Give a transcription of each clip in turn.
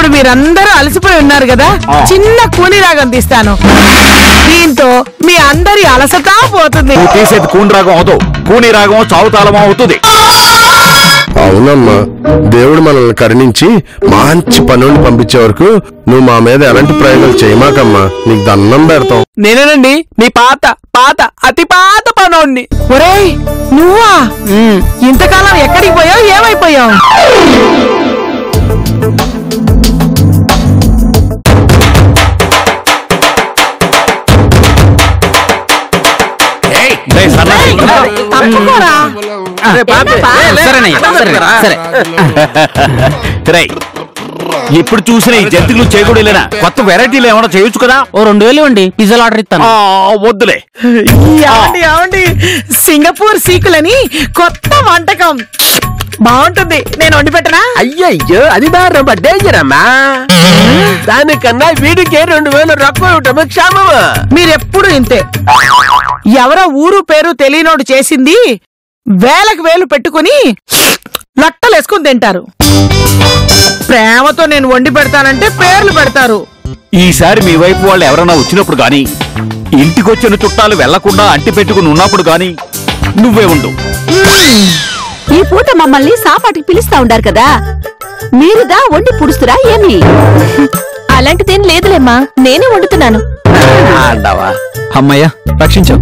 ఇప్పుడు మీరందరూ అలసిపోయి ఉన్నారు కదా ఆ. చిన్న కూని రాగం తీస్తాను దీంతో మీ అందరి అలసట పోతుంది నువ్వు తీసేది కూని రాగం అవుతావు కూని రాగం చావుతాళమో అవుతుంది అవునమ్మా దేవుడు మనల్ని కరుణించి మంచి పనుల్ని పంపించే వరకు నువ్వు మా మీద ఎలాంటి ప్రయోగాలు చేయమాకమ్మా నీకు దండం పెడతాం నేనేనండి నీ పాత పాత అతి పాత పనోడిని ఒరేయ్ నువ్వా ఇంతకాలం ఎక్కడికి పోయావు ఏమైపోయావు రేయ్, సన్నది. తప్పుకోరా సరేనయ్యా సరే సరే రేయ్, ఇప్పుడు చూసిన ఈ జంతువులు చేయకూడలేనా కొత్త వెరైటీలు ఏమైనా చేయొచ్చు కదా ఓ రెండు వేలు ఇవ్వండి పిజ్జాలు ఆర్డర్ ఇస్తాను ఆ, వద్దులే ఏమండి ఏమండి సింగపూర్ సీకులని కొత్త వంటకం బాగుంటుంది నేను వండి పెట్టనా అయ్యయ్యో అది బాగా డేంజర్ అమ్మా దానికన్నా వీడికే రెండు వేలు రొక్కం ఇవ్వటము క్షేమము మీరెప్పుడు ఇంతే ఎవరో ఊరు పేరు తెలియనోడు చేసింది వేలకు వేలు పెట్టుకుని లట్టలేసుకుని తింటారు ప్రేమతో నేను వండి పెడతానంటే పేర్లు పెడతారు ఈసారి మీ వైపు వాళ్ళు ఎవరైనా వచ్చినప్పుడు గాని ఇంటికొచ్చిన చుట్టాలు వెళ్లకుండా అంటి పెట్టుకుని ఉన్నప్పుడు గాని నువ్వే ఉండు ఈ పూట మమ్మల్ని సాపాటికి పిలుస్తా ఉండారు కదా మీరుదా వండి పుడుస్తురా ఏమి అలాంటిదేం లేదులేమ్మా నేనే వండుతున్నాను ఆండవా అమ్మయ్యా రక్షించావు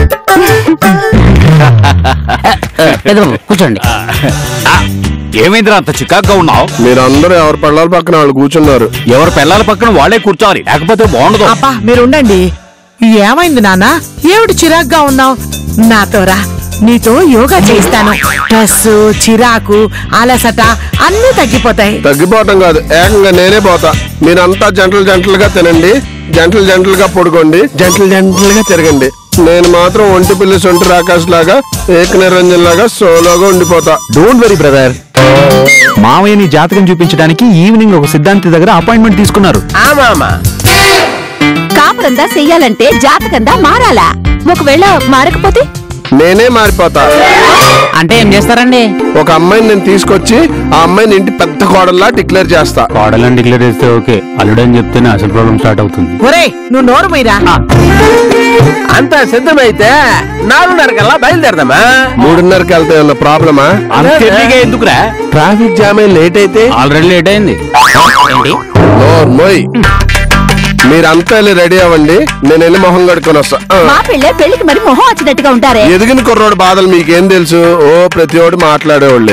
పెద్దబాబు కూర్చోండి ఆ, ఏమైందిరా అంత చికాగ్గా ఉన్నావు మీరందరూ ఎవరి పళ్ళాల పక్కన వాళ్ళు కూర్చున్నారు ఎవరి పిల్లల పక్కన వాళ్లే కూర్చోవాలి లేకపోతే బాగుండదు అబ్బా మీరుండండి ఏమైంది నాన్న ఏమిటి చిరాగ్గా ఉన్నావు నాతో రా నీతో యోగా చేయిస్తాను స్ట్రెస్ చిరాకు అలసట అన్నీ తగ్గిపోతాయి తగ్గిపోవటం కాదు ఏకంగా నేనే పోతా మీరంతా జంటలు జంటలుగా తినండి జంటలు జంటలుగా పడుకోండి జంటలు జంటలుగా తిరగండి నేను మాత్రం ఒంటి పిల్లి సొంటి రాకాష్ లాగా ఏక నిరంజన్ లాగా సోలోగా ఉండిపోతా డోంట్ వరీ బ్రదర్ మామయ్య నీ జాతకం చూపించడానికి ఈవినింగ్ ఒక సిద్ధాంతి దగ్గర అపాయింట్మెంట్ తీసుకున్నారు ఆమామా కాపురందా చెయ్యాలంటే జాతకందా మారాలా ఒకవేళ మారకపోతే నేనే మారిపోతా అంటే ఏం చేస్తారండి ఒక అమ్మాయిని నేను తీసుకొచ్చి ఆ అమ్మాయిని ఇంటి పెద్ద కోడల్లా డిక్లేర్ చేస్తా కోడలని డిక్లేర్ చేస్తే ఓకే అల్లుడని చెప్తేనే అసలు ప్రాబ్లం స్టార్ట్ అవుతుంది ఒరే నువ్వు నోరు మీరా అంత సిద్ధమైతే నాలుగున్నర కల్లా బయలుదేరదామా మూడున్నరకి వెళ్తే ఉన్న ప్రాబ్లమా అంత ఎర్లీగా ఎందుకురా ట్రాఫిక్ జామ్ అయి లేట్ అయితే ఆల్రెడీ లేట్ అయింది ఏంటి నోర్ మోయ్ మీరంతా వెళ్ళి రెడీ అవ్వండి నేను వెళ్ళి మొహం కడుక్కొని వస్తా ఆ. మా పెళ్ళే పెళ్లికి మరి మొహం వచ్చినట్టుగా ఉంటారే ఎదిగిన కుర్రోడు బాధలు మీకేం తెలుసు ఓ ప్రతి ఒక్కటి మాట్లాడేవాళ్ళే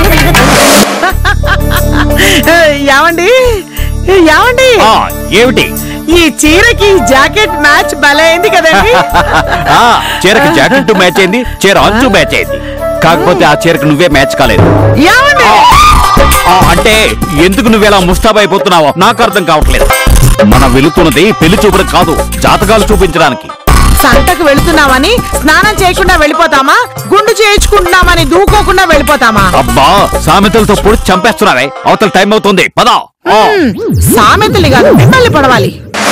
ఏమండి ఏమండి ఆ, ఏమిటి ఈ చీరకి ఈ జాకెట్ మ్యాచ్ భలే అయింది కదండి ఆ చీరకి జాకెట్ మ్యాచ్ అయింది చీర అంచు మ్యాచ్ అయింది కాకపోతే ఆ చీరకు నువ్వే మ్యాచ్ కాలేదు ఏమండి ఆ, అంటే ఎందుకు నువ్వేలా ముస్తాబైపోతున్నావో నాకు అర్థం కావట్లేదు మనం వెళుతున్నది పెళ్లి చూపడం కాదు జాతకాలు చూపించడానికి సంతకు వెళుతున్నామని స్నానం చేయకుండా వెళ్ళిపోతామా గుండు చేయించుకుంటున్నామని దూకోకుండా వెళ్ళిపోతామా అబ్బా సామెతలతో పొడి చంపేస్తున్నావే అవతల టైం అవుతుంది పదా హ్మ్, సామెతలు కాదు మిమ్మల్ని పడవాలి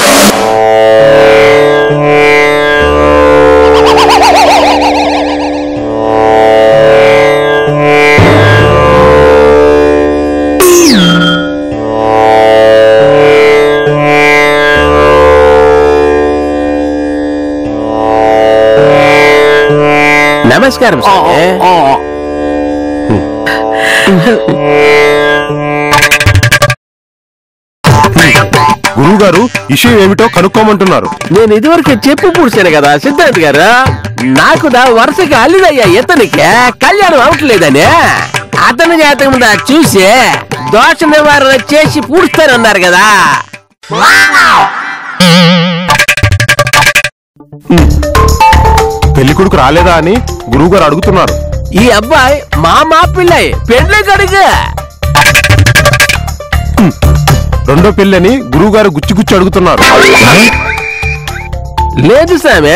నమస్కారం స్వామి. గురువు గారు విషయం ఏమిటో కనుక్కోమంటున్నారు నేను ఇదివరకు చెప్పు పూడ్చాను కదా సిద్ధాంత్ గారు నాకు దా వరుసగా అల్లుడయ్యా ఇతనికి కళ్యాణం అవట్లేదని అతని జాతకం దా చూసి దోష నివారణ చేసి పూడుస్తానన్నారు కదా పెళ్లి కొడుకు రాలేదా అని గురువు గారు అడుగుతున్నారు ఈ అబ్బాయి మా మా పిల్లయ్ పెళ్లి కడుగు రెండో పెళ్ళని గురువు గారు గుచ్చి గుచ్చి అడుగుతున్నారు లేదు సామె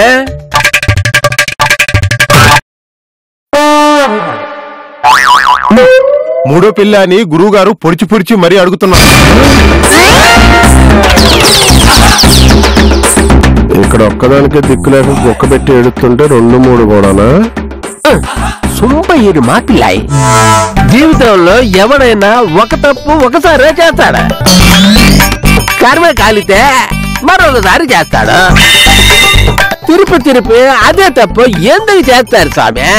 మూడో పెళ్ళి అని గురువు గారు పొడిచి పొడిచి మరీ అడుగుతున్నారు ఇక్కడ ఒక్కదానికే దిక్కు లేక గొక్క పెట్టి ఎడుతుంటే రెండు మూడు కూడానా సుంబయ్యని మాటలాయి జీవితంలో ఎవడైనా ఒక తప్పు ఒకసారే చేస్తాడు కర్మ కాలితే మరొకసారి చేస్తాడు తిరుపి తిరిపి అదే తప్పు ఎందుకు చేస్తారు స్వామి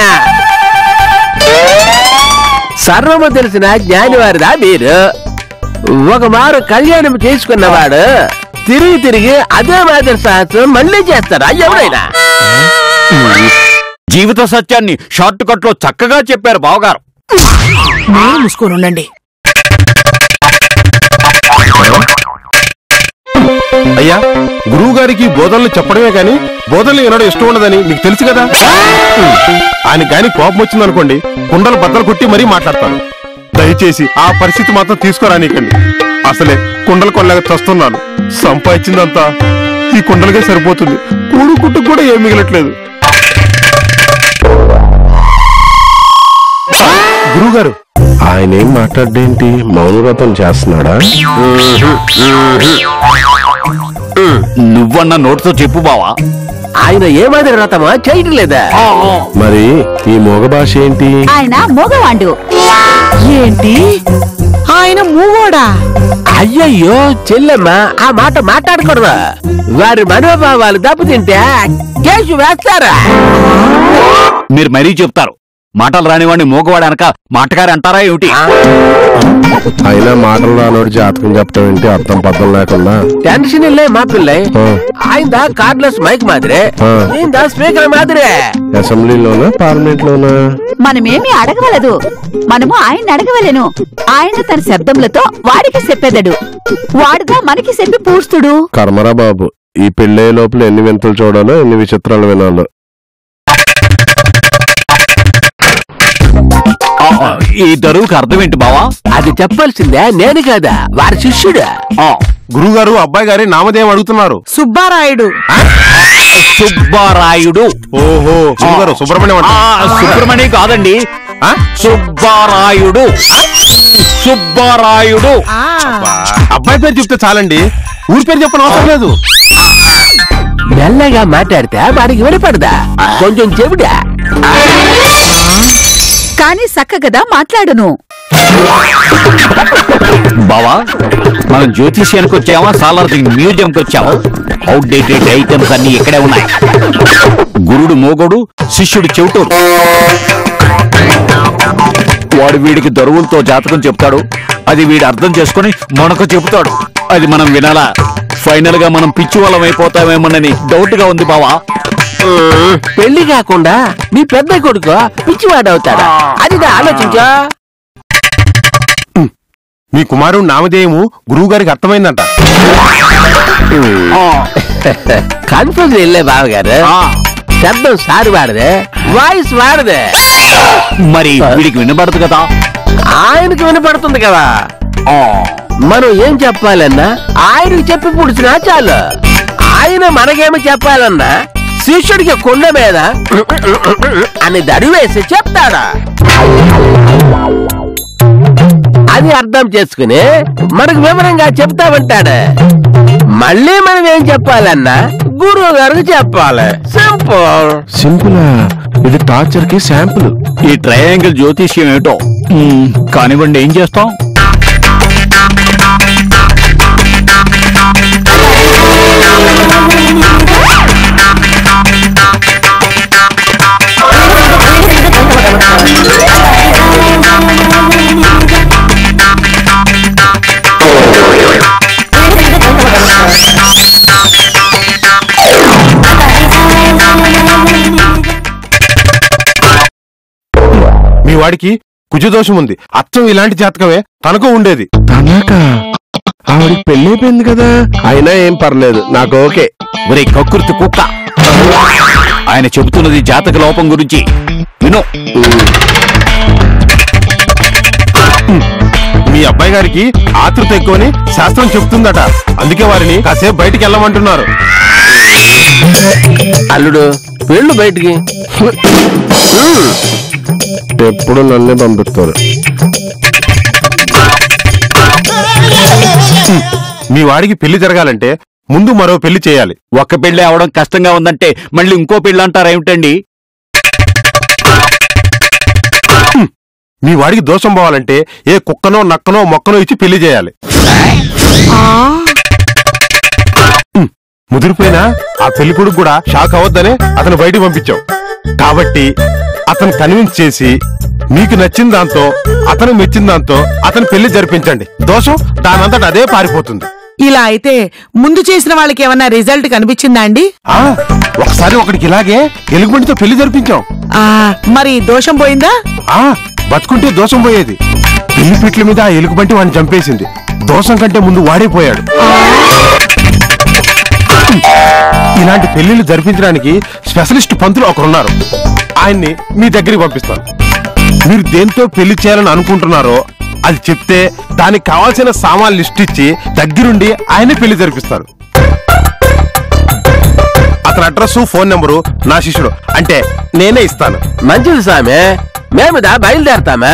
సర్వము తెలిసిన జ్ఞానివారిదా మీరు ఒక మారు కళ్యాణం చేసుకున్నవాడు తిరిగి తిరిగి అదే మాదిరి సాహసం మళ్ళీ చేస్తారా ఎవరైనా జీవిత సత్యాన్ని షార్ట్ కట్ లో చక్కగా చెప్పారు బావగారు మీరు మూసుకొని ఉండండి అయ్యా గురువు గారికి బోధనలు చెప్పడమే గాని బోధనలు వినడం ఇష్టం ఉండదని మీకు తెలుసు కదా ఆయన గాని కోపం వచ్చిందనుకోండి కుండలు బద్దలు కొట్టి మరీ మాట్లాడతాను దయచేసి ఆ పరిస్థితి మాత్రం తీసుకురానికండి అసలే కుండలు కొల్లగా చస్తున్నాను సంపాదించిందంతా ఈ కుండలకే సరిపోతుంది కూడు కుట్టుకు కూడా ఏం మిగలట్లేదు గురుగారు ఆయన ఏం మాట్లాడేంటి మౌనవ్రతం చేస్తున్నాడా నువ్వన్న నోటితో చెప్పు బావా ఆయన ఏ మాదిరి వ్రతమా చేయటం లేదా మరి ఈ మోగ భాష ఏంటి ఆయన మోగవాండు ఏంటి ఆయన మూగోడా అయ్యయ్యో చెల్లెమ్మ ఆ మాట మాట్లాడకూడదు వారి మనోభావాలు దెబ్బతింటే కేసు వేస్తారా మీరు మరీ చెప్తారు మాటలు రానివాడిని మూగవాడు అనక మాటగారి అంటారా ఏమిటి అయినా మాటలు రానోడు జాతకం చెప్తాం ఏంటి అర్థం పద్ధం లేకుండా టెన్షన్ ఇల్లే మా పిల్లై ఆ, ఆయన కార్డ్లెస్ మైక్ మాదిరే ఆ. నేను స్పీకర్ మాదిరే అసెంబ్లీలోనా పార్లమెంట్ లోనా మనమేమి అడగవలదు మనము ఆయన అడగవలెను ఆయన తన శబ్దములతో వాడికి చెప్పెదడు వాడుగా మనకి చెప్పి పూస్తుడు కర్మరా బాబు ఈ పెళ్ళే లోపల ఎన్ని వింతలు చూడాలో ఎన్ని విచిత్రాలు వినాలో ఆ, ఆ, ఈ దరువుకి అర్థం ఏంటి బావా అది చెప్పాల్సిందే నేను కాదా వారి శిష్యుడు ఆ, గురుగారు అబ్బాయి గారి నామధేయం అడుగుతున్నారు సుబ్బారాయుడు సుబ్బారాయుడు ఓహో గురుగారు సుబ్రహ్మణ్యం ఆ, అంట సుబ్రహ్మణ్యం కాదండి ఆ? సుబ్బారాయుడు సుబ్బారాయుడు ఆ అబ్బాయి పేరు చెప్తే చాలండి ఊరి పేరు చెప్పని అవసరం లేదు మెల్లగా మాట్లాడితే వాడికి వినపడదా కొంచెం చెబుదా కాని సక్కగదా మాట్లాడును బావా మనం జ్యోతిష్యానికి వచ్చామా సాలార్జీ మ్యూజియంకి వచ్చామా అవుట్డేటెడ్ ఐటమ్స్ అన్ని ఇక్కడే ఉన్నాయి గురుడు మోగోడు శిష్యుడు చెవిటోడు వాడు వీడికి దరువులతో జాతకం చెప్తాడు అది వీడు అర్థం చేసుకుని మనకు చెబుతాడు అది మనం వినాలా ఫైనల్ గా మనం పిచ్చి వాళ్ళం అయిపోతామేమోనని డౌట్ గా ఉంది బావా పెళ్లి కాకుండా మీ పెద్ద కొడుకు పిచ్చివాడవుతాడా అది నా ఆలోచించా మీ కుమారుడు నామధేయము గురువు గారికి అర్థమైందంట కన్ఫ్యూజ్ వెళ్ళే బావగారు ఆ, శబ్దం సారి వాడదే వాయిస్ వాడదే మరి వీడికి వినబడదు కదా ఆయనకు వినపడుతుంది కదా ఆ, మనం ఏం చెప్పాలన్నా ఆయనకు చెప్పి పుడిచినా చాలు ఆయన మనకేమి చెప్పాలన్నా శిష్యుడికి కొండ మీద అని దడివేసి చెప్తాడా అది అర్థం చేసుకుని మనకు వివరంగా చెప్తామంటాడు మళ్ళీ మనం ఏం చెప్పాలన్నా గురువు గారికి చెప్పాలి సింపుల్ సింపుల్ ఇది టార్చర్ కి శాంపుల్ ఈ ట్రయాంగిల్ జ్యోతిష్యం ఏమిటో మ్మ్, కానివ్వండి ఏం చేస్తాం మీ వాడికి కుజదోషం ఉంది అచ్చం ఇలాంటి జాతకమే తనకు ఉండేది తనక ఆవిడికి పెళ్ళైపోయింది కదా అయినా ఏం పర్లేదు నాకు ఓకే ఒరే కకృతి కుక్క ఆయన చెబుతున్నది జాతక లోపం గురించి విను మీ అబ్బాయి గారికి ఆతృత ఎక్కువని శాస్త్రం చెప్తుందట అందుకే వారిని కాసేపు బయటికి వెళ్ళమంటున్నారు అల్లుడు వెళ్ళు బయటికి ఎప్పుడు నన్నే పంపిస్తారు మీ వాడికి పెళ్లి జరగాలంటే ముందు మరో పెళ్లి చేయాలి ఒక్క పెళ్లి అవడం కష్టంగా ఉందంటే మళ్ళీ ఇంకో పెళ్లి అంటారా ఏమిటండి మీ వాడికి దోషం పోవాలంటే ఏ కుక్కనో నక్కనో మొక్కనో ఇచ్చి పెళ్లి చేయాలి ఉమ్, ముదిరిపోయినా ఆ పెళ్లి కొడుకు కూడా షాక్ అవ్వద్దనే అతను బయటికి పంపించావు కాబట్టి అతను కన్విన్స్ చేసి మీకు నచ్చిన దాంతో అతను మెచ్చిన దాంతో అతను పెళ్లి జరిపించండి దోషం దానంతట అదే పారిపోతుంది ఇలా అయితే ముందు చేసిన వాళ్ళకి ఏమన్నా రిజల్ట్ కనిపించిందా అండి ఆ ఒకసారి ఒకడికి ఇలాగే ఎలుగుబంటితో పెళ్లి జరిపించాం ఆ మరి దోషం పోయిందా ఆ బతుకుంటే దోషం పోయేది పెళ్లి పిట్ల మీద ఆ ఎలుగుబంటి వాడిని చంపేసింది దోషం కంటే ముందు వాడిపోయాడు ఇలాంటి పెళ్లిళ్ళు జరిపించడానికి స్పెషలిస్ట్ పంతులు ఒకరున్నారు ఆయన్ని మీ దగ్గరికి పంపిస్తాను మీరు దేంతో పెళ్లి చేయాలని అనుకుంటున్నారో అది చెప్తే దానికి కావాల్సిన సామాన్ లిస్ట్ ఇచ్చి దగ్గరుండి ఆయనే పెళ్లి జరిపిస్తారు అతని అడ్రస్ ఫోన్ నెంబరు నా శిష్యుడు అంటే నేనే ఇస్తాను మంచిది సామె మేము దా బయలుదేరతామా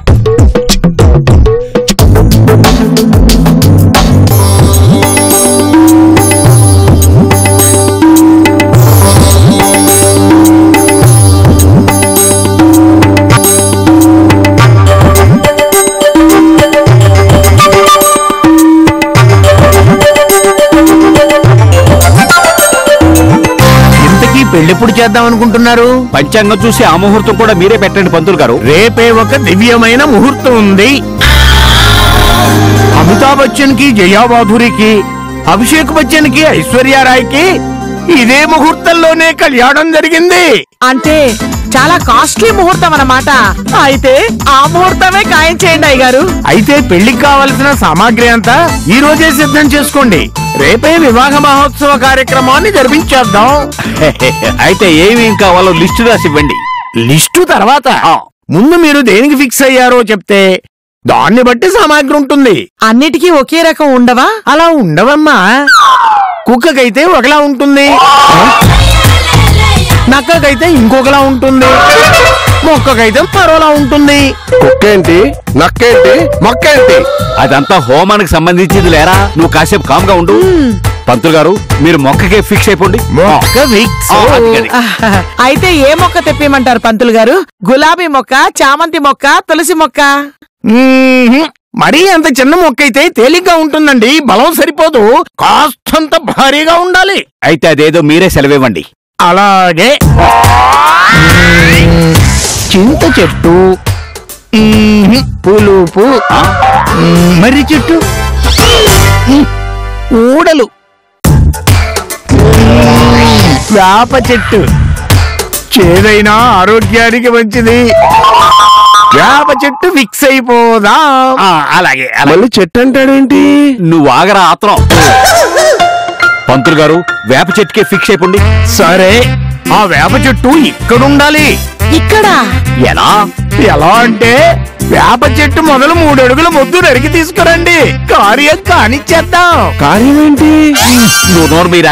ఇంతకీ పెళ్ళెప్పుడు చేద్దాం అనుకుంటున్నారు పంచాంగం చూసి ఆ ముహూర్తం కూడా మీరే పెట్టండి పంతులు గారు రేపే ఒక దివ్యమైన ముహూర్తం ఉంది అమితాబ్ బచ్చన్ కి జయాబాధురికి అభిషేక్ బచ్చన్ కి ఐశ్వర్యారాయ్కి ఇదే ముహూర్తంలోనే కళ్యాణం జరిగింది అంటే చాలా కాస్ట్లీ ముహూర్తం అన్నమాట అయితే ఆ ముహూర్తమే ఖాయం చేయండి అయ్య గారు అయితే పెళ్లికి కావలసిన సామాగ్రి అంతా ఈ రోజే సిద్ధం చేసుకోండి రేపే వివాహ మహోత్సవ కార్యక్రమాన్ని జరిపించేద్దాం అయితే ఏమేం కావాలో లిస్టు రాసి ఇవ్వండి లిస్టు తర్వాత ముందు మీరు దేనికి ఫిక్స్ అయ్యారో చెప్తే దాన్ని బట్టి సామాగ్రి ఉంటుంది అన్నిటికీ ఒకే రకం ఉండవా అలా ఉండవమ్మా కుక్కకైతే ఒకలా ఉంటుంది నక్కకైతే ఇంకొకలా ఉంటుంది మొక్కకైతే మరోలా ఉంటుంది కుక్కేంటి నక్కేంటి మొక్కేంటి అదంతా హోమానికి సంబంధించింది లేరా నువ్వు కాసేపు కామ్గా ఉండు పంతులు గారు మీరు మొక్కకే ఫిక్స్ అయిపోండి మొక్క ఫిక్స్ ఆ, అది అది. అయితే ఏ మొక్క తెప్పిమంటారు పంతులు గారు గులాబీ మొక్క చామంతి మొక్క తులసి మొక్క మ్మ్హ్. మరీ అంత చిన్న మొక్క అయితే తేలిగ్గా ఉంటుందండి బలం సరిపోదు కాస్తంత భారీగా ఉండాలి అయితే అదేదో మీరే సెలవివ్వండి అలాగే మ్మ్. చింత చెట్టు మ్మ్హ్. పులుపు మ్మ్. మర్రి చెట్టు మ్మ్. ఊడలు మ్మ్. వేప చెట్టు చేదైనా ఆరోగ్యానికి మంచిది వేప చెట్టు ఫిక్స్ అయిపోదా అలాగే అలాగే మళ్ళీ చెట్టు అంటాడేంటి నువ్వు ఆగరా ఆత్రం పంతులు గారు వేప చెట్టుకే ఫిక్స్ అయిపోండి సరే ఆ వేప చెట్టు ఇక్కడుండాలి ఇక్కడ ఎలా ఎలా అంటే వేప చెట్టు మొదలు మూడు అడుగుల ముద్దు నరికి తీసుకురండి కార్యం కానిచ్చేద్దాం కార్యం ఏంటి నువ్వు నోరు మీరా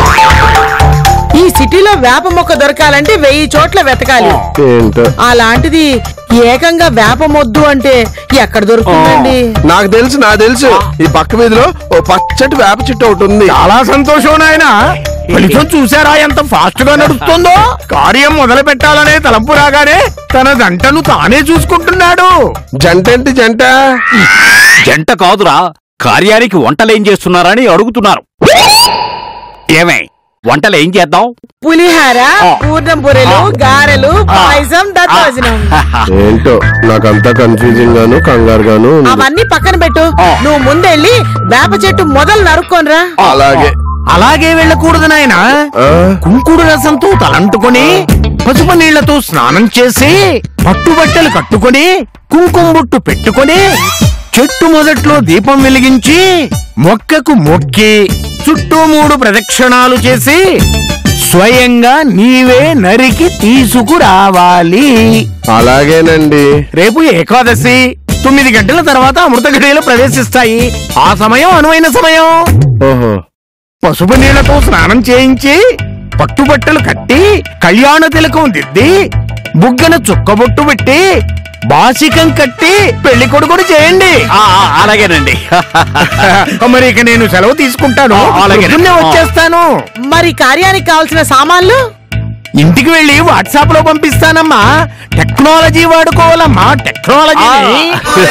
ఈ సిటీలో వేప మొక్క దొరకాలంటే వెయ్యి చోట్ల వెతకాలి ఏంటో అలాంటిది ఏకంగా వేప మొద్దు అంటే ఎక్కడ దొరుకుతుందండి నాకు తెలుసు నాకు తెలుసు ఈ పక్క వీధిలో ఓ పచ్చటి వేప చెట్టు ఒకటి ఉంది చాలా సంతోషం నాయన ఫలితం చూసారా ఎంత ఫాస్ట్ గా నడుస్తుందో కార్యం మొదలు పెట్టాలనే తలంపు రాగానే తన దంటను తానే చూసుకుంటున్నాడు జంట ఏంటి జంట జంట కాదురా కార్యానికి వంటలేం చేస్తున్నారా అని అడుగుతున్నారు ఏమే వంటలు ఏం చేద్దాం పులిహార పూర్ణం బురెలు గారెలు పాయసం దద్దోజనం ఏంటో నాకంతా కన్ఫ్యూజింగ్ గాను కంగారు గాను ఉంది. అవన్నీ పక్కన పెట్టు నువ్వు ముందెళ్ళి వేప చెట్టు మొదలు నరుక్కోనరా అలాగే అలాగే వెళ్ళకూడదు నాయన ఆ, కుంకుడు రసంతో తలంటుకొని పసుపు నీళ్లతో స్నానం చేసి పట్టుబట్టలు కట్టుకొని కుంకుమ బొట్టు పెట్టుకొని చెట్టు మొదట్లో దీపం వెలిగించి మొక్కకు మొక్కి చుట్టూ మూడు ప్రదక్షిణాలు చేసి స్వయంగా నీవే నరికి తీసుకురావాలి అలాగేనండి రేపు ఏకాదశి తొమ్మిది గంటల తర్వాత అమృత ఘడియలు ప్రవేశిస్తాయి ఆ సమయం అనువైన సమయం ఓహో పసుపు నీళ్లతో స్నానం చేయించి పట్టుబట్టలు కట్టి కళ్యాణ తిలకం దిద్ది బుగ్గన చుక్కబొట్టు పెట్టి బాసికం కట్టి పెళ్లి కొడుకుని చేయండి ఆ, ఆ, అలాగేనండి మరి ఇక నేను సెలవు తీసుకుంటాను ఆ, అలాగే. పొద్దున్నే వచ్చేస్తాను మరి కార్యానికి కావాల్సిన సామాన్లు ఇంటికి వెళ్ళి వాట్సాప్ లో పంపిస్తానమ్మా టెక్నాలజీ వాడుకోవాలమ్మా టెక్నాలజీ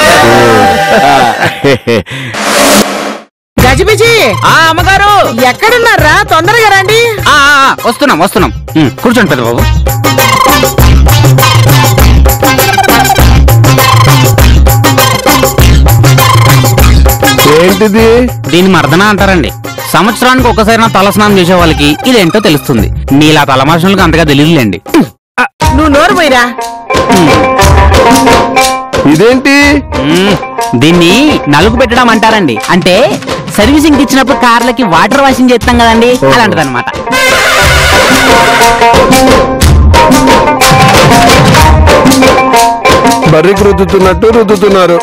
గజిబిజి ఆ అమ్మగారు ఎక్కడున్నారా తొందరగా రండి ఆ, ఆ, ఆ, వస్తున్నాం వస్తున్నాం ఉమ్, కూర్చోండి పెద్ద బాబు ఏంటిది దీన్ని మర్దన అంటారండి సంవత్సరానికి ఒకసారి నా తలస్నానం చేసే వాళ్ళకి ఇదేంటో తెలుస్తుంది మీలా తలమాషనులకు అంతగా తెలియదులేండి నువ్వు నోరు పోయిరా ఇదేంటి మ్మ్. దీన్ని నలుగు పెట్టడం అంటారండి అంటే సర్వీసింగ్ ఇచ్చినప్పుడు కార్లకి వాటర్ వాషింగ్ చేస్తాం కదండి అలాంటిది అనమాట బర్రికి రుద్దుతున్నట్టు రుద్దుతున్నారు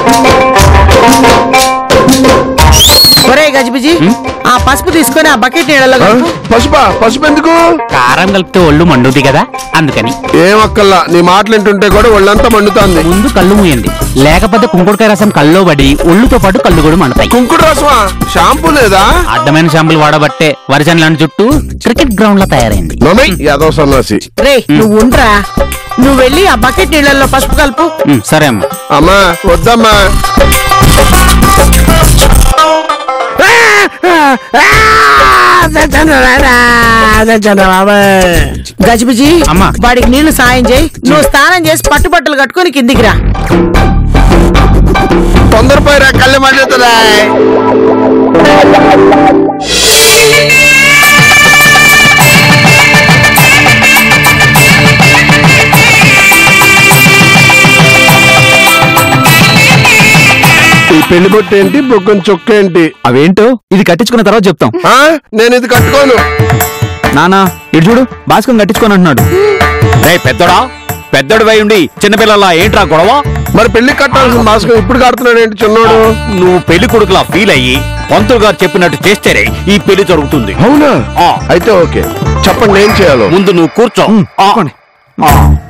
ఒరే గజిబిజి ఆ పసుపు తీసుకొని ఆ బకెట్ నీళ్ళలో ఆ? కలుపు. పసుపా పసుపు ఎందుకు కారం కలిపితే ఒళ్ళు మండుద్ది కదా అందుకని ఏమక్కల్లా నీ మాటలు వింటుంటే కూడా ఒళ్ళంతా మండుతాంది ముందు కళ్ళు మూయండి లేకపోతే కుంకుడుకాయ రసం కల్లో పడి ఒళ్ళుతో పాటు కళ్ళు కూడా మండుతాయి కుంకుడు రసమా షాంపూ లేదా అడ్డమైన షాంపులు వాడబట్టే వరిసన్ లాంటి చుట్టూ క్రికెట్ గ్రౌండ్ లో తయారైంది మమ్మీ యాదవ్ సన్నాసి రే నువ్వు ఉండరా నువ్వు వెళ్ళి ఆ బకెట్ నీళ్ళల్లో పసుపు కలుపు మ్మ్, సరే అమ్మా అమ్మా వద్దమ్మా గజిబిజి అమ్మా. వాడికి నీళ్లు సాయం చేయి నువ్వు స్నానం చేసి పట్టుబట్టలు కట్టుకొని కిందికి రా తొందరపోయిరా కళ్ళు మండుతుందా ఈ పెళ్లి బొట్టు ఏంటి బొగ్గం చొక్క ఏంటి అవేంటో ఇది కట్టించుకున్న తర్వాత చెప్తాం ఆ? నేను ఇది కట్టుకోను నానా ఇటు చూడు భాస్కర్ కట్టించుకొని అంటున్నాడు రే పెద్దోడా పెద్దోడు వై ఉండి చిన్నపిల్లలా ఏంట్రా గొడవ మరి పెళ్లి కట్టాల్సిన మాస్క్ ఇప్పుడు కడుతున్నాడు ఏంటి చిన్నోడు నువ్వు పెళ్లి కొడుకులా ఫీల్ అయ్యి పంతులు గారు చెప్పినట్టు చేస్తేనే ఈ పెళ్లి జరుగుతుంది అవునా ఆ. అయితే ఓకే చెప్పండి ఏం చేయాలో ముందు నువ్వు కూర్చో ఆ. ఆ.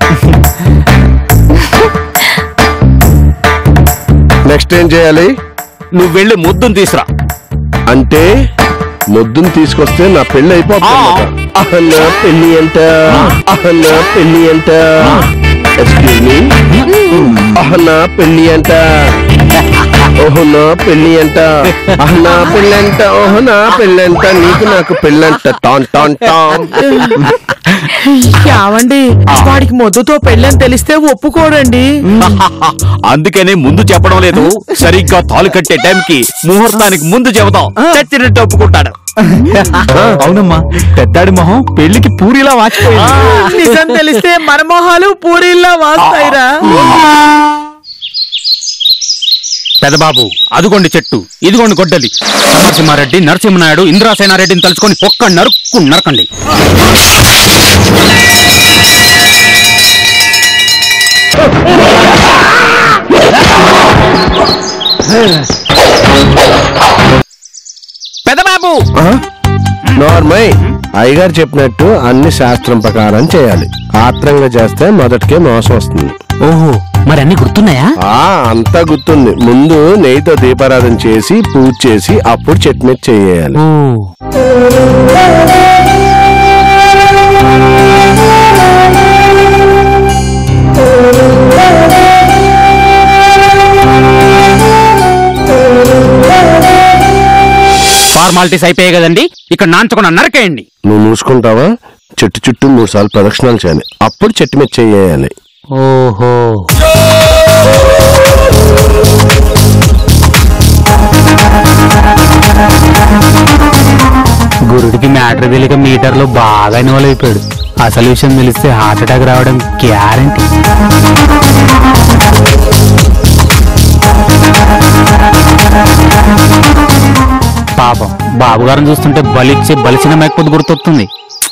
నెక్స్ట్ ఏం చేయాలి నువ్వు వెళ్ళి ముద్దును తీసురా అంటే ముద్దును తీసుకొస్తే నా పెళ్లి అయిపోతుంది అహన్న పెళ్లి అంట అహన్న పెళ్లి అంట ఎక్స్క్యూజ్ మీ అహన్న పెళ్లి అంట ఓహోనా పెళ్లి అంట అహనా పెళ్ళంట ఓహోనా పెళ్ళంట నీకు నాకు పెళ్ళంట టాన్ టాన్ టాన్ యావండి వాడికి మొద్దుతో పెళ్ళని తెలిస్తే ఒప్పుకోడండి అందుకనే ముందు చెప్పడం లేదు సరిగ్గా తాలు కట్టే టైంకి ముహూర్తానికి ముందు చెబుతాం చచ్చినట్టు ఒప్పుకుంటాడు అవునమ్మా పెద్దాడి మొహం పెళ్లికి పూరిలా వాచిపోయింది నిజం తెలిస్తే మనమోహాలు పూరిల్లా వాస్తాయిరా పెదబాబు అదిగోండి చెట్టు ఇదిగోండి గొడ్డలి నరసింహారెడ్డి నరసింహనాయుడు ఇంద్రాసేనారెడ్డిని తలుచుకొని ఒక్క నరుక్కు నరకండి పెదబాబు నార్మల్ అయ్యగారు చెప్పినట్టు అన్ని శాస్త్రం ప్రకారం చేయాలి ఆత్రంగా చేస్తే మొదటికే మోసం వస్తుంది ఓహో మరి అన్ని గుర్తున్నాయా ఆ అంతా గుర్తుంది ముందు నెయ్యితో దీపారాధన చేసి పూజ చేసి అప్పుడు చట్నీ చేయాలి ఓ ఫార్మాలిటీస్ అయిపోయాయి కదండి ఇక్కడ నాంచకుండా నరకేయండి నువ్వు మూసుకుంటావా చెట్టు చుట్టూ మూడు సార్లు ప్రదక్షిణాలు చేయాలి అప్పుడు చెట్టు మీద చేయాలి ఓహో గురుడికి మ్యాటర్ తెలియక మీటర్లో బాగా ఇన్వాల్వ్ అయిపోయాడు అసలు విషయం తెలిస్తే హార్ట్ అటాక్ రావడం గ్యారంటీ పాపం బాబు గారిని చూస్తుంటే బలిచ్చి బలిసిన మేకపోతే గుర్తొస్తుంది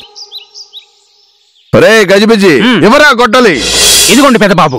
రే గజిబిజి మ్. ఎవరా గొడ్డలి ఇదిగోండి పెద్ద బాబు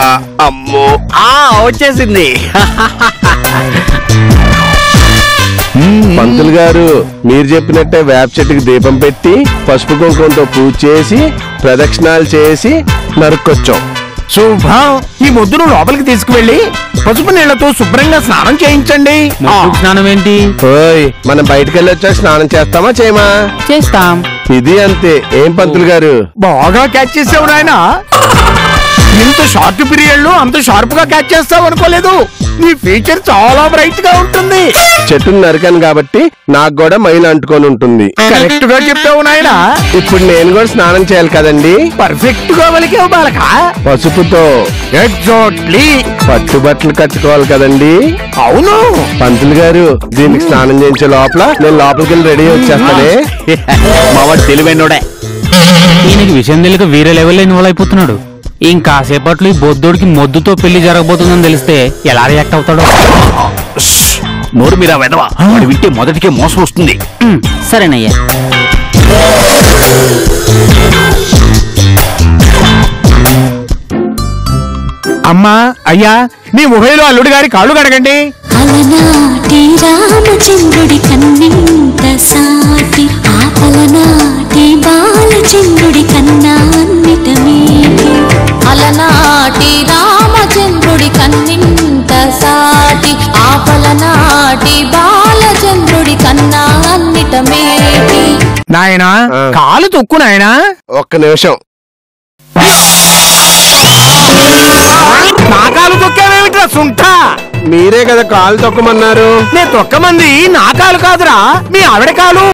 అమ్మో ఆ వచ్చేసింది పంతులు గారు మీరు చెప్పినట్టే వేప చెట్టుకి దీపం పెట్టి పసుపు కుంకుమతో పూజ చేసి ప్రదక్షిణాలు చేసి నరుక్కొచ్చాం శుభం ఈ ముద్దును లోపలికి తీసుకువెళ్ళి పసుపు నీళ్లతో శుభ్రంగా స్నానం చేయించండి ముట్టుకు స్నానం ఏంటి ఓయ్ మనం బయటకు వెళ్ళి వచ్చాక స్నానం చేస్తామా చేయమా చేస్తాం ఇది అంతే ఏం పంతులు గారు బాగా క్యాచ్ చేసావు నాయన ఇంత షార్ట్ పీరియడ్ లో అంత షార్ప్ గా క్యాచ్ చేస్తావు అనుకోలేదు నీ ఫీచర్ చాలా బ్రైట్ గా ఉంటుంది చెట్టును నరికాను కాబట్టి నాకు కూడా మైలు అంటుకొని ఉంటుంది కరెక్ట్ గా చెప్పావు నాయన ఇప్పుడు నేను కూడా స్నానం చేయాలి కదండి పర్ఫెక్ట్ గా వలికావు బాలక పసుపుతో ఎగ్జాక్ట్లీ పట్టుబట్టలు కట్టుకోవాలి కదండి అవును పంతులు గారు దీనికి స్నానం చేయించే లోపల నేను లోపలికి వెళ్ళి రెడీ వచ్చేస్తానే మావాడు తెలివైనోడే ఈయనకి విషయం తెలియక వేరే లెవెల్లో ఇన్వాల్వ్ అయిపోతున్నాడు ఇంకాసేపట్లో ఈ బొద్దుడికి మొద్దుతో పెళ్లి జరగబోతుందని తెలిస్తే ఎలా రియాక్ట్ అవుతాడో నోరు మీరా వెదవా వాడు వింటే మొదటికే మోసం వస్తుంది ఉమ్, సరేనయ్యా అమ్మా అయ్యా మీ ఉభయలో అల్లుడి గారి కాళ్ళు కడగండి అలనాటి రామచంద్రుడి కన్నింత సాటి ఆపలనాటి బాలచంద్రుడి కన్నా అన్నిట మేటి అలనాటి రామచంద్రుడి కన్నింత సాటి ఆపలనాటి బాలచంద్రుడి కన్నా అన్నిట మేటి నాయనా ఆ. కాలు తొక్కు నాయనా ఒక్క నిమిషం నా కాలు తొక్కావేమిట్రా సుంఠ మీరే కదా కాలు తొక్కమన్నారు నేను తొక్కమంది నా కాలు కాదురా మీ ఆవిడ కాలు